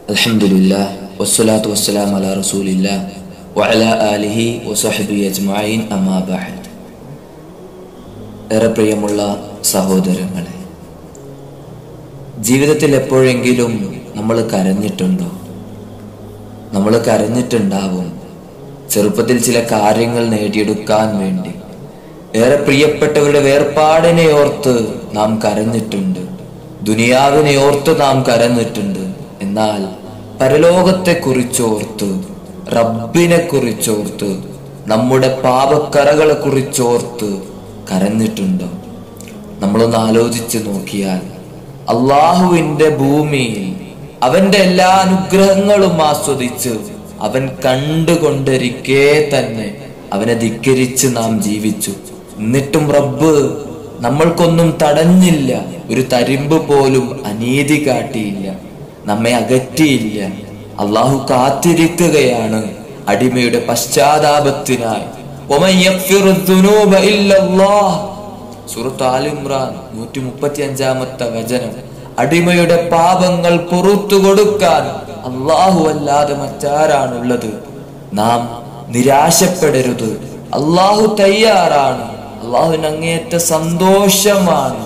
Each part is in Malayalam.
അൽഹംദുലില്ലാ വസ്സലാത്തു വസ്സലാം അലാ റസൂലില്ലാ വഅലാ ആലിഹി വസഹബി അജ്മഈൻ അമ്മാ ബഅദ് ഏറെ പ്രിയമുള്ള സഹോദരങ്ങളെ ജീവിതത്തിൽ എപ്പോഴെങ്കിലും നമ്മൾ കരഞ്ഞിട്ടുണ്ടോ നമ്മൾ കരഞ്ഞിട്ടുണ്ടാവും ചെറുപ്പത്തിൽ ചില കാര്യങ്ങൾ നേടിയെടുക്കാൻ വേണ്ടി ഏറെ പ്രിയപ്പെട്ടവരുടെ വേർപാടിനെ ഓർത്ത് നാം കരഞ്ഞിട്ടുണ്ട് ദുനിയാവിനെ ഓർത്ത് നാം കരഞ്ഞിട്ടുണ്ട് എന്നാൽ പരലോകത്തെ കുറിച്ചോർത്ത് റബ്ബിനെ കുറിച്ചോർത്ത് നമ്മുടെ പാപക്കറകളെ കുറിച്ചോർത്ത് കരഞ്ഞിട്ടുണ്ടോ നമ്മളൊന്ന് ആലോചിച്ച് നോക്കിയാൽ അള്ളാഹുവിന്റെ ഭൂമിയിൽ അവന്റെ എല്ലാ അനുഗ്രഹങ്ങളും ആസ്വദിച്ച് അവൻ കണ്ടുകൊണ്ടിരിക്കെ തന്നെ അവനെ ധിക്കരിച്ച് നാം ജീവിച്ചു എന്നിട്ടും റബ്ബ് നമ്മൾക്കൊന്നും തടഞ്ഞില്ല ഒരു തരിമ്പ് പോലും അനീതി കാട്ടിയില്ല നമ്മെ അകറ്റിയില്ല അള്ളാഹു കാത്തിരിക്കുകയാണ് അടിമയുടെ പശ്ചാത്താപത്തിനായി ومن يغفر الذنوب إلا الله സൂറത്ത് ആൽ ഇമ്രാൻ നൂറ്റി മുപ്പത്തി അഞ്ചാമത്തെ വചനം അടിമയുടെ പാപങ്ങൾ പുറത്തു കൊടുക്കാൻ അള്ളാഹു അല്ലാതെ മറ്റാരാണുള്ളത് നാം നിരാശപ്പെടരുത് അള്ളാഹു തയ്യാറാണ് അള്ളാഹുവിന് അങ്ങേയറ്റ സന്തോഷമാണ്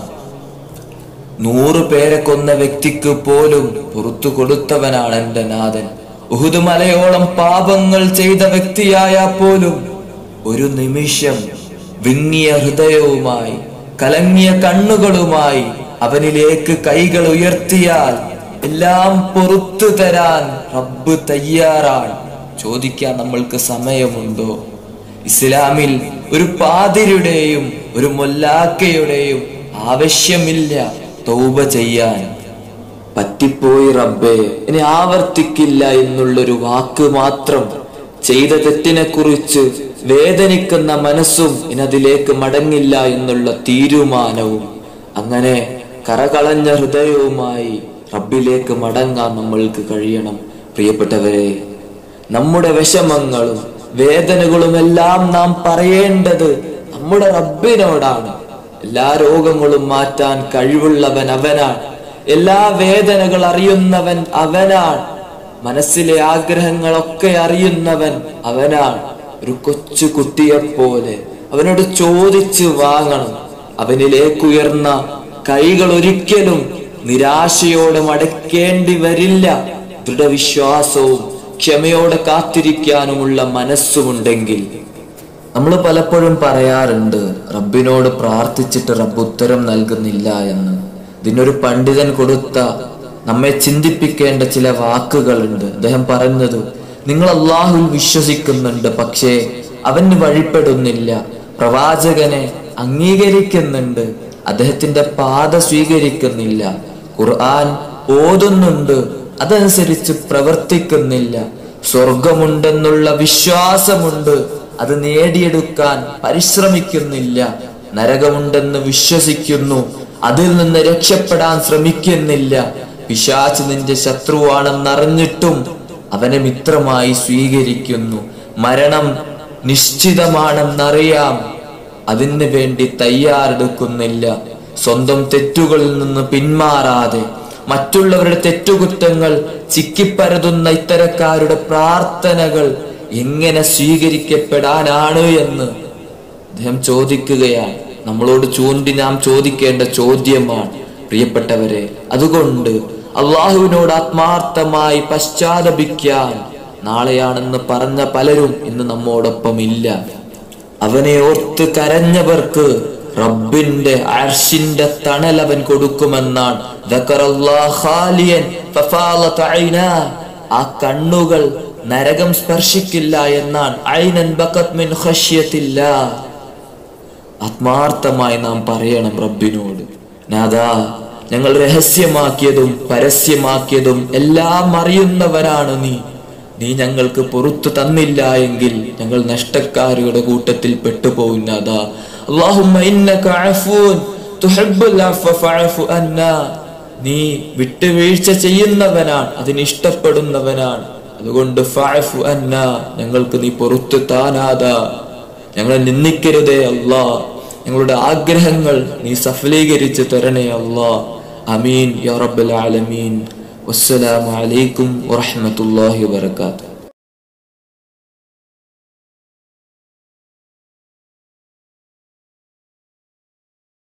നൂറ് പേരെ കൊന്ന വ്യക്തിക്ക് പോലും പുറത്തു കൊടുത്തവനാണ് എന്റെ നാഥൻ ഉഹുദ് മലയോളം പാപങ്ങൾ ചെയ്ത വ്യക്തിയായാൽ പോലും ഒരു നിമിഷം വിങ്ങിയ ഹൃദയവുമായി കലങ്ങിയ കണ്ണുകളുമായി അവനിലേക്ക് കൈകൾ ഉയർത്തിയാൽ എല്ലാം പൊറത്തു തരാൻ റബ്ബ് തയ്യാറാണ് ചോദിക്കാൻ നമ്മൾക്ക് സമയമുണ്ടോ ഇസ്ലാമിൽ ഒരു പാതിരുടെയും ഒരു മൊല്ലാക്കയുടെയും ആവശ്യമില്ല തൗബ ചെയ്യാൻ പറ്റിപ്പോയി റബ്ബേ ഇനി ആവർത്തിക്കില്ല എന്നുള്ളൊരു വാക്ക് മാത്രം ചെയ്ത തെറ്റിനെ കുറിച്ച് വേദനിക്കുന്ന മനസ്സും ഇനി അതിലേക്ക് മടങ്ങില്ല എന്നുള്ള തീരുമാനവും അങ്ങനെ കറകളഞ്ഞ ഹൃദയവുമായി റബ്ബിലേക്ക് മടങ്ങാൻ നമ്മൾക്ക് കഴിയണം പ്രിയപ്പെട്ടവരെ നമ്മുടെ വിഷമങ്ങളും വേദനകളും എല്ലാം നാം പറയേണ്ടത് നമ്മുടെ റബ്ബിനോടാണ് എല്ലാ രോഗങ്ങളും മാറ്റാൻ കഴിവുള്ളവൻ അവനാണ് എല്ലാ വേദനകൾ അറിയുന്നവൻ അവനാണ് മനസ്സിലെ ആഗ്രഹങ്ങളൊക്കെ അറിയുന്നവൻ അവനാണ് ഒരു കൊച്ചു കുട്ടിയെപ്പോലെ അവനോട് ചോദിച്ചു വാങ്ങണം അവനിലേക്കുയർന്ന കൈകൾ ഒരിക്കലും നിരാശയോടെ മടക്കേണ്ടി വരില്ല ദൃഢവിശ്വാസവും ക്ഷമയോടെ കാത്തിരിക്കാനുമുള്ള മനസ്സുമുണ്ടെങ്കിൽ നമ്മൾ പലപ്പോഴും പറയാറുണ്ട് റബ്ബിനോട് പ്രാർത്ഥിച്ചിട്ട് റബ്ബ് ഉത്തരം നൽകുന്നില്ല എന്ന് ഇതിനൊരു പണ്ഡിതൻ കൊടുത്ത നമ്മെ ചിന്തിപ്പിക്കേണ്ട ചില വാക്കുകളുണ്ട് അദ്ദേഹം പറഞ്ഞത് നിങ്ങൾ അള്ളാഹുൽ വിശ്വസിക്കുന്നുണ്ട് പക്ഷേ അവന് വഴിപ്പെടുന്നില്ല പ്രവാചകനെ അംഗീകരിക്കുന്നുണ്ട് അദ്ദേഹത്തിന്റെ പാത സ്വീകരിക്കുന്നില്ല ഖുർആൻ ഓതുന്നുണ്ട് അതനുസരിച്ച് പ്രവർത്തിക്കുന്നില്ല സ്വർഗമുണ്ടെന്നുള്ള വിശ്വാസമുണ്ട് അത് നേടിയെടുക്കാൻ പരിശ്രമിക്കുന്നില്ല നരകമുണ്ടെന്ന് വിശ്വസിക്കുന്നു അതിൽ നിന്ന് രക്ഷപ്പെടാൻ ശ്രമിക്കുന്നില്ല പിശാച്ച് നിന്റെ ശത്രുവാണെന്നറിഞ്ഞിട്ടും അവനെ മിത്രമായി സ്വീകരിക്കുന്നു മരണം നിശ്ചിതമാണെന്നറിയാം അതിന് വേണ്ടി തയ്യാറെടുക്കുന്നില്ല സ്വന്തം തെറ്റുകളിൽ നിന്ന് പിന്മാറാതെ മറ്റുള്ളവരുടെ തെറ്റുകുറ്റങ്ങൾ ചിക്കിപ്പരതുന്ന ഇത്തരക്കാരുടെ പ്രാർത്ഥനകൾ എങ്ങനെ സ്വീകരിക്കപ്പെടാനാണ് എന്ന് അദ്ദേഹം ചോദിക്കുകയാണ് നമ്മളോട് ചൂണ്ടി നാം ചോദിക്കേണ്ട ചോദ്യമാണ് പ്രിയപ്പെട്ടവരെ അതുകൊണ്ട് അള്ളാഹുവിനോട് ആത്മാർത്ഥമായി പശ്ചാത്തപിക്കാൻ നാളെയാണെന്ന് പറഞ്ഞ പലരും ഇന്ന് നമ്മോടൊപ്പം ഇല്ല അവനെ ഓർത്ത് കരഞ്ഞവർക്ക് റബ്ബിന്റെ അർഷിന്റെ തണൽ അവൻ കൊടുക്കുമെന്നാണ് ആ കണ്ണുകൾ നരകം സ്പർശിക്കില്ല എന്നാണ് ഐനൻ ബക്കത് മിൻ ഖശ്യത്തില്ല ആത്മാർത്ഥമായി നാം പറയണം റബ്ബിനോട് നാദാ ഞങ്ങൾ രഹസ്യമാക്കിയതും പരസ്യമാക്കിയതും എല്ലാം അറിയുന്നവരാണ് നീ നീ ഞങ്ങൾക്ക് പുറത്തു തന്നില്ല എങ്കിൽ ഞങ്ങൾ നഷ്ടക്കാരുടെ കൂട്ടത്തിൽ പെട്ടുപോകും നാദാ അല്ലാഹുമ്മ ഇന്നക അഫൂൻ തുഹിബ്ബുൽ അഫ്വ ഫഅഫു അന്നാ നീ വിട്ടുവീഴ്ച ചെയ്യുന്നവനാണ് അതിന് ഇഷ്ടപ്പെടുന്നവനാണ് അതുകൊണ്ട് ഫഅഫു അന്നാ ഞങ്ങൾക്ക് നീ പുറത്തു താനാദാ ഞങ്ങളെ നിന്ദിക്കരുതേ അല്ലാ ഞങ്ങളുടെ ആഗ്രഹങ്ങൾ നീ സഫലീകരിച്ച് തരണേ അല്ലാ അമീൻ യാ റബ്ബൽ ആലമീൻ വസ്സലാമു അലൈക്കും വറഹ്മത്തുള്ളാഹി വബറകാതുഹു